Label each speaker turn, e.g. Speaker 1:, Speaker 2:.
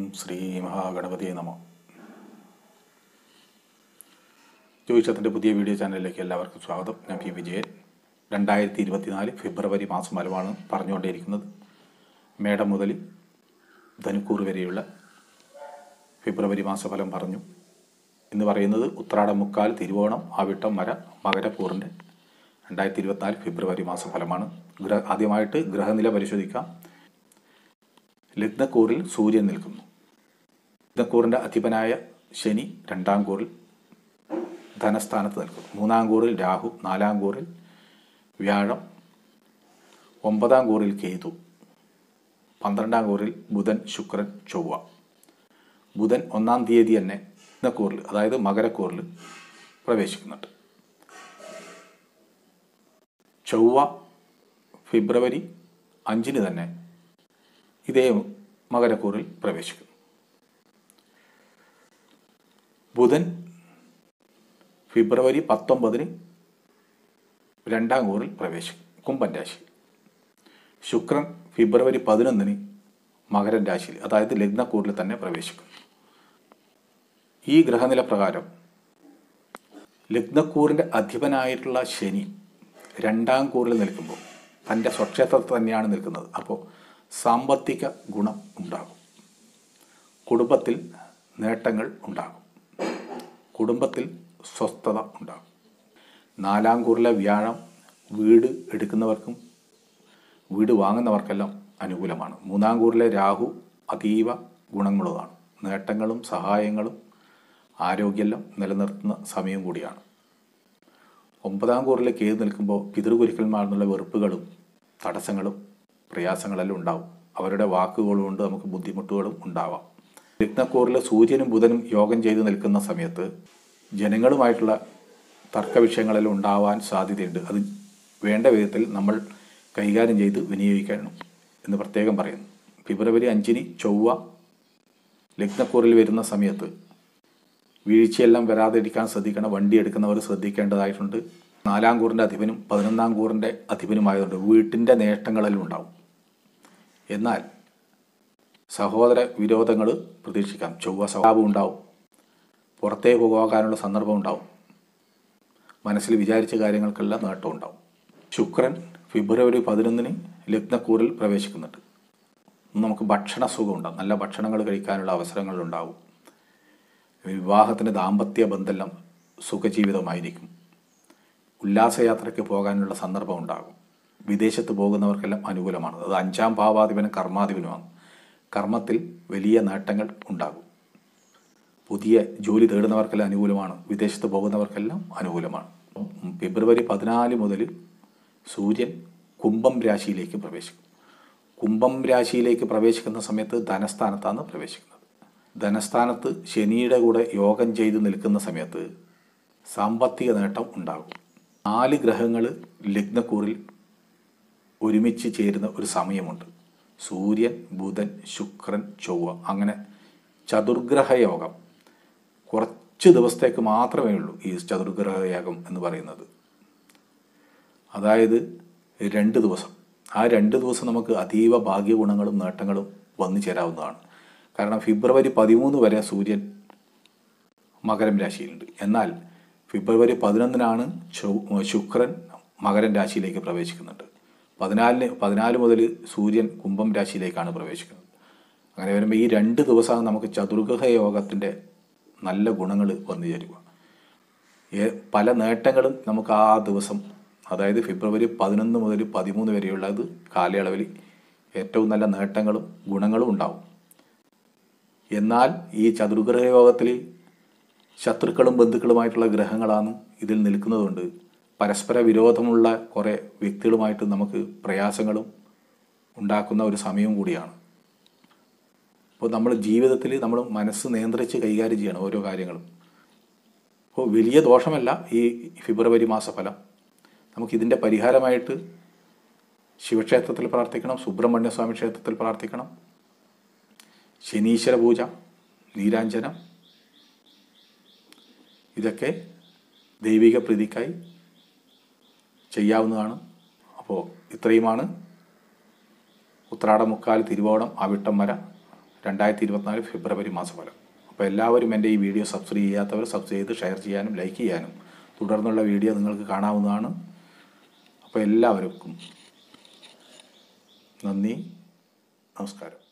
Speaker 1: ശ്രീ മഹാഗണപതിയെ നമ ജ്യോതിഷത്തിൻ്റെ പുതിയ വീഡിയോ ചാനലിലേക്ക് എല്ലാവർക്കും സ്വാഗതം ഞാൻ പി വിജയൻ രണ്ടായിരത്തി ഇരുപത്തിനാല് ഫെബ്രുവരി മാസം ഫലമാണ് പറഞ്ഞുകൊണ്ടേയിരിക്കുന്നത് മേടം മുതൽ ധനുക്കൂർ വരെയുള്ള ഫെബ്രുവരി മാസഫലം പറഞ്ഞു എന്ന് പറയുന്നത് ഉത്രാടം മുക്കാൽ തിരുവോണം ആവിട്ടം മര മകരക്കൂറിൻ്റെ രണ്ടായിരത്തി ഇരുപത്തിനാല് ഫെബ്രുവരി മാസഫലമാണ് ഗ്രഹ ആദ്യമായിട്ട് ഗ്രഹനില പരിശോധിക്കാം ലഗ്നക്കൂറിൽ സൂര്യൻ നിൽക്കുന്നു ലഗ്നക്കൂറിൻ്റെ അധിപനായ ശനി രണ്ടാം കൂറിൽ ധനസ്ഥാനത്ത് നിൽക്കുന്നു മൂന്നാം കൂറിൽ രാഹു നാലാം കൂറിൽ വ്യാഴം ഒമ്പതാം കൂറിൽ കേതു പന്ത്രണ്ടാം കൂറിൽ ബുധൻ ശുക്രൻ ചൊവ്വ ബുധൻ ഒന്നാം തീയതി തന്നെ ലഗ്നക്കൂറിൽ അതായത് മകരക്കൂറിൽ പ്രവേശിക്കുന്നുണ്ട് ചൊവ്വ ഫെബ്രുവരി അഞ്ചിന് തന്നെ ഇതേ മകരക്കൂറിൽ പ്രവേശിക്കുന്നു ബുധൻ ഫെബ്രുവരി പത്തൊമ്പതിന് രണ്ടാം കൂറിൽ പ്രവേശിക്കും കുംഭൻ രാശി ശുക്രൻ ഫെബ്രുവരി പതിനൊന്നിന് മകരൻ രാശിയിൽ അതായത് ലഗ്നക്കൂറിൽ തന്നെ പ്രവേശിക്കും ഈ ഗ്രഹനില പ്രകാരം ലഗ്നക്കൂറിൻ്റെ അധിപനായിട്ടുള്ള ശനി രണ്ടാം കൂറിൽ നിൽക്കുമ്പോൾ തൻ്റെ സ്വക്ഷേത്രത്തിൽ തന്നെയാണ് നിൽക്കുന്നത് അപ്പോൾ സാമ്പത്തിക ഗുണം ഉണ്ടാകും കുടുംബത്തിൽ നേട്ടങ്ങൾ ഉണ്ടാകും കുടുംബത്തിൽ സ്വസ്ഥത ഉണ്ടാകും നാലാം കൂറിലെ വ്യാഴം വീട് എടുക്കുന്നവർക്കും വീട് വാങ്ങുന്നവർക്കെല്ലാം അനുകൂലമാണ് മൂന്നാം കൂറിലെ രാഹു അതീവ ഗുണങ്ങളുള്ളതാണ് നേട്ടങ്ങളും സഹായങ്ങളും ആരോഗ്യമെല്ലാം നിലനിർത്തുന്ന സമയം കൂടിയാണ് ഒമ്പതാം കൂറിലെ കേത് നിൽക്കുമ്പോൾ പിതൃകുരുക്കന്മാർന്നുള്ള വെറുപ്പുകളും തടസ്സങ്ങളും പ്രയാസങ്ങളെല്ലാം ഉണ്ടാവും അവരുടെ വാക്കുകൾ കൊണ്ട് നമുക്ക് ബുദ്ധിമുട്ടുകളും ഉണ്ടാവാം രത്നക്കൂറിൽ സൂര്യനും ബുധനും യോഗം ചെയ്ത് നിൽക്കുന്ന സമയത്ത് ജനങ്ങളുമായിട്ടുള്ള തർക്ക വിഷയങ്ങളെല്ലാം ഉണ്ടാവാൻ സാധ്യതയുണ്ട് അത് വേണ്ട വിധത്തിൽ നമ്മൾ കൈകാര്യം ചെയ്ത് വിനിയോഗിക്കണം എന്ന് പ്രത്യേകം പറയുന്നു ഫെബ്രുവരി അഞ്ചിന് ചൊവ്വ ലഗ്നക്കൂറിൽ വരുന്ന സമയത്ത് വീഴ്ചയെല്ലാം വരാതിരിക്കാൻ ശ്രദ്ധിക്കണം വണ്ടി എടുക്കുന്നവർ ശ്രദ്ധിക്കേണ്ടതായിട്ടുണ്ട് നാലാം കൂറിൻ്റെ അധിപനും പതിനൊന്നാം കൂറിൻ്റെ അധിപനുമായതുകൊണ്ട് വീട്ടിൻ്റെ നേട്ടങ്ങളെല്ലാം ഉണ്ടാവും എന്നാൽ സഹോദര വിരോധങ്ങൾ പ്രതീക്ഷിക്കാം ചൊവ്വ സ്വഭാവം ഉണ്ടാവും പുറത്തേക്ക് പോകാനുള്ള സന്ദർഭം ഉണ്ടാവും മനസ്സിൽ വിചാരിച്ച കാര്യങ്ങൾക്കെല്ലാം നേട്ടം ഉണ്ടാവും ശുക്രൻ ഫെബ്രുവരി പതിനൊന്നിന് ലഗ്നക്കൂറിൽ പ്രവേശിക്കുന്നുണ്ട് നമുക്ക് ഭക്ഷണ സുഖം ഉണ്ടാവും നല്ല ഭക്ഷണങ്ങൾ കഴിക്കാനുള്ള അവസരങ്ങൾ ഉണ്ടാവും വിവാഹത്തിൻ്റെ ദാമ്പത്യ ബന്ധമെല്ലാം സുഖജീവിതമായിരിക്കും ഉല്ലാസയാത്രയ്ക്ക് പോകാനുള്ള സന്ദർഭം ഉണ്ടാകും വിദേശത്ത് പോകുന്നവർക്കെല്ലാം അനുകൂലമാണ് അത് അഞ്ചാം ഭാവാധിപനും കർമാധിപനുമാണ് കർമ്മത്തിൽ വലിയ നേട്ടങ്ങൾ ഉണ്ടാകും പുതിയ ജോലി തേടുന്നവർക്കെല്ലാം അനുകൂലമാണ് വിദേശത്ത് പോകുന്നവർക്കെല്ലാം അനുകൂലമാണ് ഫെബ്രുവരി പതിനാല് മുതൽ സൂര്യൻ കുംഭം രാശിയിലേക്ക് പ്രവേശിക്കും കുംഭം രാശിയിലേക്ക് പ്രവേശിക്കുന്ന സമയത്ത് ധനസ്ഥാനത്താണ് പ്രവേശിക്കുന്നത് ധനസ്ഥാനത്ത് ശനിയുടെ കൂടെ യോഗം ചെയ്ത് നിൽക്കുന്ന സമയത്ത് സാമ്പത്തിക നേട്ടം ഉണ്ടാകും നാല് ഗ്രഹങ്ങൾ ലഗ്നക്കൂറിൽ ഒരുമിച്ച് ചേരുന്ന ഒരു സമയമുണ്ട് സൂര്യൻ ബുധൻ ശുക്രൻ ചൊവ്വ അങ്ങനെ ചതുർഗ്രഹ യോഗം കുറച്ച് ദിവസത്തേക്ക് മാത്രമേ ഉള്ളൂ ഈ ചതുർഗ്രഹ യോഗം എന്ന് പറയുന്നത് അതായത് രണ്ട് ദിവസം ആ രണ്ട് ദിവസം നമുക്ക് അതീവ ഭാഗ്യഗുണങ്ങളും നേട്ടങ്ങളും വന്നു ചേരാവുന്നതാണ് കാരണം ഫെബ്രുവരി പതിമൂന്ന് വരെ സൂര്യൻ മകരം രാശിയിലുണ്ട് എന്നാൽ ഫെബ്രുവരി പതിനൊന്നിനാണ് ശുക്രൻ മകരൻ രാശിയിലേക്ക് പ്രവേശിക്കുന്നുണ്ട് പതിനാലിന് പതിനാല് മുതൽ സൂര്യൻ കുംഭം രാശിയിലേക്കാണ് പ്രവേശിക്കുന്നത് അങ്ങനെ വരുമ്പോൾ ഈ രണ്ട് ദിവസമാണ് നമുക്ക് ചതുർഗ്രഹ യോഗത്തിൻ്റെ നല്ല ഗുണങ്ങൾ വന്നു ചേരുക പല നേട്ടങ്ങളും നമുക്ക് ആ ദിവസം അതായത് ഫെബ്രുവരി പതിനൊന്ന് മുതൽ പതിമൂന്ന് വരെയുള്ളത് കാലയളവിൽ ഏറ്റവും നല്ല നേട്ടങ്ങളും ഗുണങ്ങളും ഉണ്ടാവും എന്നാൽ ഈ ചതുർഗ്രഹ യോഗത്തിൽ ശത്രുക്കളും ബന്ധുക്കളുമായിട്ടുള്ള ഗ്രഹങ്ങളാണ് ഇതിൽ നിൽക്കുന്നതുകൊണ്ട് പരസ്പര വിരോധമുള്ള കുറേ വ്യക്തികളുമായിട്ട് നമുക്ക് പ്രയാസങ്ങളും ഉണ്ടാക്കുന്ന ഒരു സമയം കൂടിയാണ് അപ്പോൾ നമ്മൾ ജീവിതത്തിൽ നമ്മൾ മനസ്സ് നിയന്ത്രിച്ച് കൈകാര്യം ചെയ്യണം ഓരോ കാര്യങ്ങളും അപ്പോൾ വലിയ ദോഷമല്ല ഈ ഫെബ്രുവരി മാസഫലം നമുക്കിതിൻ്റെ പരിഹാരമായിട്ട് ശിവക്ഷേത്രത്തിൽ പ്രാർത്ഥിക്കണം സുബ്രഹ്മണ്യ സ്വാമി ക്ഷേത്രത്തിൽ പ്രാർത്ഥിക്കണം ശനീശ്വര പൂജ നീരാഞ്ജനം ഇതൊക്കെ ദൈവിക പ്രീതിക്കായി ചെയ്യാവുന്നതാണ് അപ്പോൾ ഇത്രയുമാണ് ഉത്രാടമുക്കാൽ തിരുവോണം അവിട്ടം വര രണ്ടായിരത്തി ഇരുപത്തിനാല് ഫെബ്രുവരി മാസഫലം അപ്പോൾ എല്ലാവരും എൻ്റെ ഈ വീഡിയോ സബ്സ്ക്രൈബ് ചെയ്യാത്തവർ സബ്സ്ക്രൈബ് ചെയ്ത് ഷെയർ ചെയ്യാനും ലൈക്ക് ചെയ്യാനും തുടർന്നുള്ള വീഡിയോ നിങ്ങൾക്ക് കാണാവുന്നതാണ് അപ്പോൾ എല്ലാവർക്കും നന്ദി നമസ്കാരം